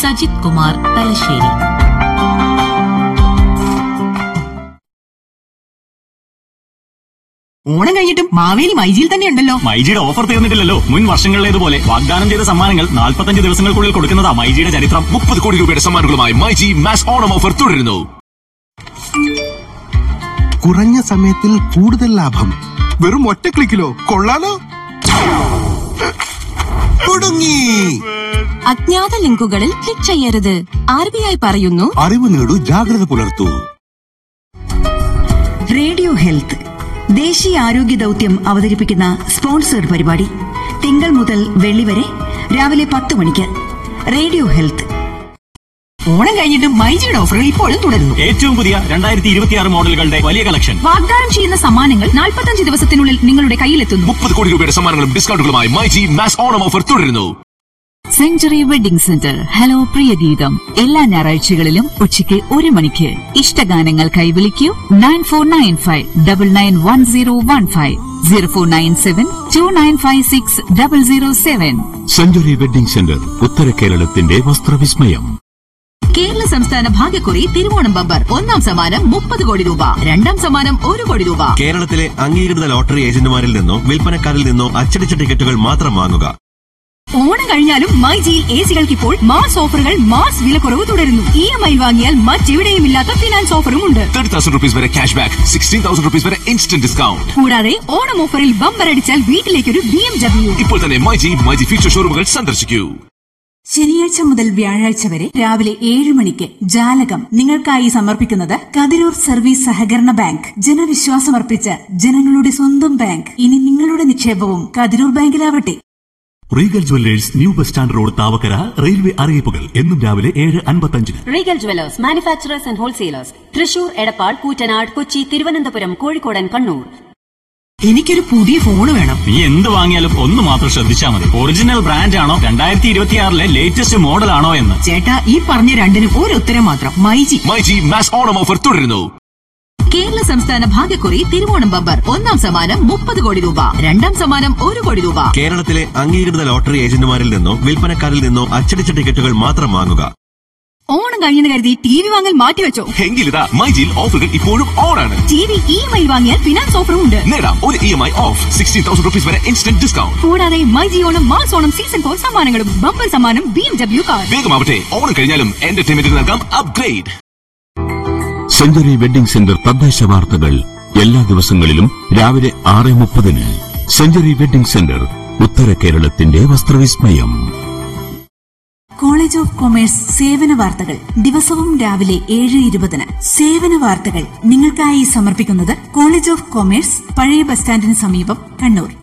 സജിത് കുമാർ തലശ്ശേരി ഓണം കഴിഞ്ഞിട്ടും മാവേലി മൈജിയിൽ തന്നെ ഉണ്ടല്ലോ മൈജിയുടെ ഓഫർ തീർന്നിട്ടില്ലല്ലോ മുൻ വർഷങ്ങളിലേതുപോലെ വാഗ്ദാനം ചെയ്ത സമ്മാനങ്ങൾ നാൽപ്പത്തഞ്ച് ദിവസങ്ങൾക്കുള്ളിൽ കൊടുക്കുന്നതാ മൈജിയുടെ ചരിത്രം മുപ്പത് കോടി രൂപയുടെ സമ്മാനങ്ങളുമായി മൈജി മാസ് ഓണം ഓഫർ തുടരുന്നു കുറഞ്ഞ സമയത്തിൽ കൂടുതൽ ലാഭം വെറും ഒറ്റ ക്ലിക്കിലോ കൊള്ളാലോ കുടുങ്ങി അജ്ഞാത ലിങ്കുകളിൽ ക്ലിക്ക് ചെയ്യരുത് ആർ ബി ഐ പറയുന്നു അറിവ് നേടൂ ജാഗ്രത പുലർത്തൂ റേഡിയോ ഹെൽത്ത് ദേശീയ ആരോഗ്യ ദൗത്യം അവതരിപ്പിക്കുന്ന സ്പോൺസേഡ് പരിപാടി തിങ്കൾ മുതൽ വെള്ളി വരെ രാവിലെ പത്ത് മണിക്ക് റേഡിയോ ഹെൽത്ത് ഓണം കഴിഞ്ഞിട്ടും മൈജിയുടെ ഓഫറുകൾ ഇപ്പോഴും തുടരുന്നു ഏറ്റവും പുതിയ രണ്ടായിരത്തി ഇരുപത്തിയാറ് മോഡലുകളുടെ വലിയ കളക്ഷൻ വാഗ്ദാനം ചെയ്യുന്ന സമ്മാനങ്ങൾ നാൽപ്പത്തഞ്ച് ദിവസത്തിനുള്ളിൽ നിങ്ങളുടെ കയ്യിലെത്തുന്നു മുപ്പത് കോടി രൂപയുടെ സമ്മാനങ്ങളും ഡിസ്കൗണ്ടുകളുമായി മൈജി മാസ് ഓണം ഓഫർ തുടരുന്നു സെഞ്ചുറി വെഡിംഗ് സെന്റർ ഹലോ പ്രിയഗീതം എല്ലാ ഞായറാഴ്ചകളിലും ഉച്ചയ്ക്ക് ഒരു മണിക്ക് ഇഷ്ടഗാനങ്ങൾ കൈവിളിക്കൂ nine four nine five double nine one zero one five zero four nine seven two nine five six double zero seven century wedding centre ഉത്തര കേരളത്തിന്റെ വസ്ത്രവിസ്മയം കേരള സംസ്ഥാന ഭാഗ്യക്കുറി തിരുവോണം ബമ്പർ ഒന്നാം സമ്മാനം മുപ്പത് കോടി രൂപ രണ്ടാം സമ്മാനം ഒരു കോടി രൂപ കേരളത്തിലെ അംഗീകൃത ലോട്ടറി ഏജന്റുമാരിൽ നിന്നോ വിൽപ്പനക്കാരിൽ നിന്നോ അച്ചടിച്ച ടിക്കറ്റുകൾ മാത്രം വാങ്ങുക ഓണം കഴിഞ്ഞാലും മൈജിയിൽ എ സികൾക്ക് ഇപ്പോൾ മാസ് ഓഫറുകൾ മാസ് വിലക്കുറവ് തുടരുന്നു ഇ എം ഐ വാങ്ങിയാൽ മറ്റെവിടെയും ഇല്ലാത്ത ഫിനാൻസ് ഓഫറും ഉണ്ട് തേർട്ടി തൗസൻഡ് റുപ്പീസ് വരെ cash back sixteen thousand rupees വരെ ഇൻസ്റ്റന്റ് ഡിസ്കൗണ്ട് കൂടാതെ ഓണം ഓഫറിൽ ബമ്പർ അടിച്ചാൽ വീട്ടിലേക്കൊരു ബി എം ഡബ്ല്യു ഇപ്പോൾ തന്നെ മൈജി മൈജി ഫ്യൂച്ചർ ഷോറൂമുകൾ സന്ദർശിക്കൂ ശനിയാഴ്ച മുതൽ വ്യാഴാഴ്ച വരെ രാവിലെ ഏഴ് മണിക്ക് ജാലകം നിങ്ങൾക്കായി സമർപ്പിക്കുന്നത് കതിരൂർ സർവീസ് സഹകരണ ബാങ്ക് ജനവിശ്വാസമർപ്പിച്ച ജനങ്ങളുടെ സ്വന്തം ബാങ്ക് ഇനി നിങ്ങളുടെ നിക്ഷേപവും കതിരൂർ ബാങ്കിലാവട്ടെ Regal Jewellers new bus stand road Thavakkara railway അറിയിപ്പുകൾ എന്നും രാവിലെ ഏഴ് അൻപത്തഞ്ചിന് Regal Jewellers manufacturers and wholesalers Thrissur Edappal Koottanad Kochi Thiruvananthapuram കോഴിക്കോടൻ കണ്ണൂർ എനിക്കൊരു പുതിയ ഫോൺ വേണം നീ എന്ത് വാങ്ങിയാലും ഒന്ന് മാത്രം ശ്രദ്ധിച്ചാൽ മതി ഒറിജിനൽ ബ്രാൻഡ് ആണോ രണ്ടായിരത്തി ഇരുപത്തിയാറിലെ ലേറ്റസ്റ്റ് മോഡൽ ആണോ എന്ന് ചേട്ടാ ഈ പറഞ്ഞ രണ്ടിനും ഒരു ഉത്തരം മാത്രം മൈജി മൈജി മാസ് ഓണം ഓഫർ തുടരുന്നു കേരള സംസ്ഥാന ഭാഗ്യക്കുറി തിരുവോണം ബമ്പർ ഒന്നാം സമ്മാനം മുപ്പത് കോടി രൂപ രണ്ടാം സമ്മാനം ഒരു കോടി രൂപ കേരളത്തിലെ അംഗീകൃത ലോട്ടറി ഏജന്റുമാരിൽ നിന്നോ വിൽപ്പനക്കാരിൽ നിന്നോ അച്ചടിച്ച ടിക്കറ്റുകൾ മാത്രം വാങ്ങുക ഓണം കഴിഞ്ഞെന്ന് കരുതി ടി വി വാങ്ങൽ മാറ്റിവെച്ചോ എങ്കിലിതാ മൈജിയിൽ ഓഫറുകൾ ഇപ്പോഴും ഓണാണ് T V E M I വാങ്ങിയാൽ ഫിനാൻസ് ഓഫറും ഉണ്ട് നേടാം ഒരു E M I off sixteen thousand rupees വരെ ഇൻസ്റ്റന്റ് ഡിസ്കൗണ്ട് കൂടാതെ myG Onam mass Onam season four സമ്മാനങ്ങളും ബമ്പർ സമ്മാനം ബി എം ഡബ്ല്യു കാർ വേഗമാവട്ടെ ഓണം കഴിഞ്ഞാലും എന്റർടൈൻമെന്റിന് നൽകാം അപ്ഗ്രേഡ് സെഞ്ചുറി വെഡിംഗ് സെന്റർ തദ്ദേശ വാർത്തകൾ എല്ലാ ദിവസങ്ങളിലും രാവിലെ ആറ് മുപ്പതിന് സെഞ്ചുറി വെഡിംഗ് സെന്റർ ഉത്തര കേരളത്തിന്റെ വസ്ത്രവിസ്മയം കോളേജ് ഓഫ് കൊമേഴ്സ് സേവന വാർത്തകൾ ദിവസവും രാവിലെ ഏഴ് ഇരുപതിന് സേവന വാർത്തകൾ നിങ്ങൾക്കായി സമർപ്പിക്കുന്നത് കോളേജ് ഓഫ് കൊമേഴ്സ് പഴയ ബസ് സ്റ്റാൻഡിന് സമീപം കണ്ണൂർ